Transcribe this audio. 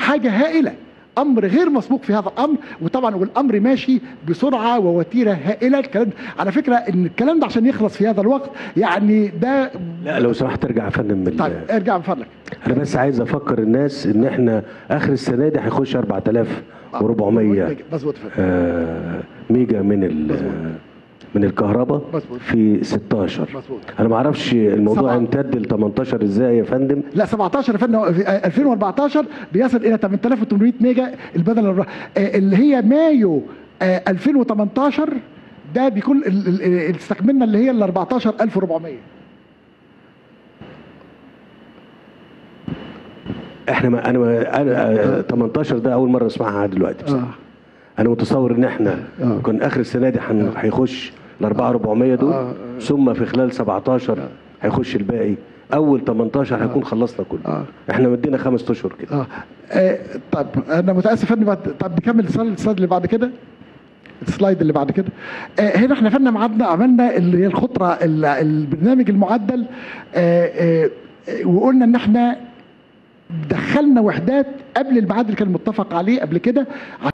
حاجه هائله امر غير مسبوق في هذا الامر وطبعا والامر ماشي بسرعه ووتيره هائله الكلام على فكره ان الكلام ده عشان يخلص في هذا الوقت يعني ده لا لو سمحت ارجع يا فندم من طيب ارجع من فضلك انا بس عايز افكر الناس ان احنا اخر السنه دي هيخش 4400 مظبوط فندم. آه، ميجا من ال من الكهرباء مظبوط. في 16 مظبوط. انا ما اعرفش الموضوع سبعة. يمتد ل 18 ازاي يا فندم لا 17 يا فندم في 2014 بيصل الى 8800 ميجا البدل الر- آه، اللي هي مايو آه، 2018 ده بيكون ال- ال- ال- استكملنا اللي هي ال 14400 احنا ما انا ما انا آه، 18 ده اول مره اسمعها دلوقتي بصراحه آه. انا متصور ان احنا آه. كن اخر السنه دي هن- هيخش ال 4400 دول آه. ثم في خلال 17 هيخش الباقي اول 18 هيكون خلصنا كله آه. احنا مدينا خمس اشهر كده اه آه، طب انا متاسف ان بعد طب نكمل السلايد السلايد اللي بعد كده السلايد اللي بعد كده آه هنا احنا فعلا عملنا عملنا اللي هي الخطره ال- البرنامج المعدل آه آه آه، وقلنا ان احنا دخلنا وحدات قبل الميعاد اللي كان متفق عليه قبل كده